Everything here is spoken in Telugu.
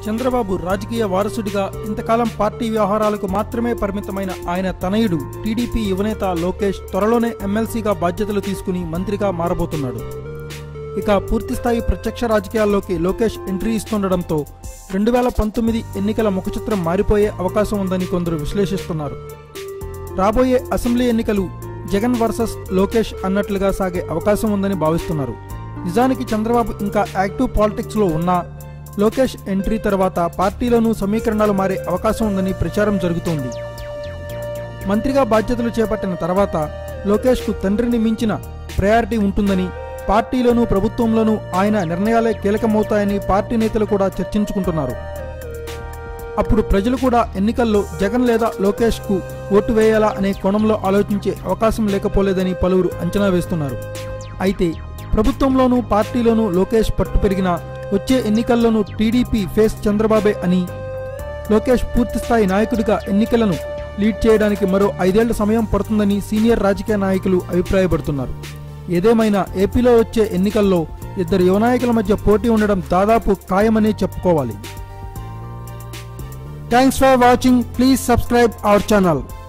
చంద్రబాబు రాజకీయ వారసుడిగా ఇంతకాలం పార్టీ వ్యవహారాలకు మాత్రమే పరిమితమైన ఆయన తనయుడు టీడీపీ యువనేత లోకేష్ త్వరలోనే ఎమ్మెల్సీగా బాధ్యతలు తీసుకుని మంత్రిగా మారబోతున్నాడు ఇక పూర్తిస్థాయి ప్రత్యక్ష రాజకీయాల్లోకి లోకేష్ ఎంట్రీ ఇస్తుండడంతో రెండు వేల పంతొమ్మిది ఎన్నికల ముఖచిత్రం మారిపోయే అవకాశం ఉందని కొందరు విశ్లేషిస్తున్నారు రాబోయే అసెంబ్లీ ఎన్నికలు జగన్ వర్సెస్ లోకేష్ అన్నట్లుగా సాగే అవకాశం ఉందని భావిస్తున్నారు నిజానికి చంద్రబాబు ఇంకా యాక్టివ్ పాలిటిక్స్లో ఉన్నా లోకేష్ ఎంట్రీ తర్వాత పార్టీలోనూ సమీకరణాలు మారే అవకాశం ఉందని ప్రచారం జరుగుతోంది మంత్రిగా బాధ్యతలు చేపట్టిన తర్వాత లోకేష్కు తండ్రిని మించిన ప్రయారిటీ ఉంటుందని పార్టీలోనూ ప్రభుత్వంలోనూ ఆయన నిర్ణయాలే కీలకమవుతాయని పార్టీ నేతలు కూడా చర్చించుకుంటున్నారు అప్పుడు ప్రజలు కూడా ఎన్నికల్లో జగన్ లేదా లోకేష్కు ఓటు వేయాలా అనే కోణంలో ఆలోచించే అవకాశం లేకపోలేదని పలువురు అంచనా వేస్తున్నారు అయితే ప్రభుత్వంలోనూ పార్టీలోనూ లోకేష్ పట్టు పెరిగినా వచ్చే ఎన్నికల్లోనూ టీడీపీ ఫేస్ చంద్రబాబే అని లోకేష్ పూర్తిస్థాయి నాయకుడిగా ఎన్నికలను లీడ్ చేయడానికి మరో ఐదేళ్ల సమయం పడుతుందని సీనియర్ రాజకీయ నాయకులు అభిప్రాయపడుతున్నారు ఏదేమైనా ఏపీలో వచ్చే ఎన్నికల్లో ఇద్దరు యువనాయకుల మధ్య పోటీ ఉండడం దాదాపు ఖాయమనే చెప్పుకోవాలి thanks for watching please subscribe our channel